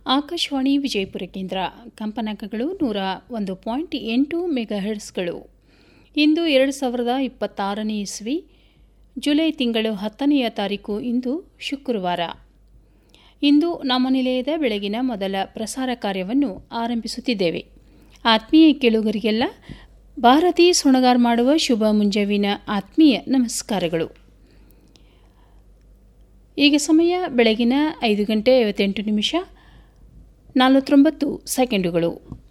ಆಕಾಶವಾಣಿ ವಿಜಯಪುರ ಕೇಂದ್ರ ಕಂಪನಾಂಕಗಳು ನೂರ ಒಂದು ಪಾಯಿಂಟ್ ಎಂಟು ಮೆಗಾಹೆರ್ಸ್ಗಳು ಇಂದು ಎರಡು ಸಾವಿರದ ಇಪ್ಪತ್ತಾರನೇ ಇಸ್ವಿ ಜುಲೈ ತಿಂಗಳು ಹತ್ತನೆಯ ತಾರೀಕು ಇಂದು ಶುಕ್ರವಾರ ಇಂದು ನಮ್ಮ ನಿಲಯದ ಬೆಳಗಿನ ಮೊದಲ ಪ್ರಸಾರ ಕಾರ್ಯವನ್ನು ಆರಂಭಿಸುತ್ತಿದ್ದೇವೆ ಆತ್ಮೀಯ ಕೇಳುಗರಿಗೆಲ್ಲ ಭಾರತಿ ಸುಣಗಾರ್ ಮಾಡುವ ಶುಭ ಮುಂಜಾವಿನ ಆತ್ಮೀಯ ನಮಸ್ಕಾರಗಳು ಈಗ ಸಮಯ ಬೆಳಗಿನ ಐದು ಗಂಟೆ ಐವತ್ತೆಂಟು ನಿಮಿಷ ನಲವತ್ತೊಂಬತ್ತು ಸೆಕೆಂಡುಗಳು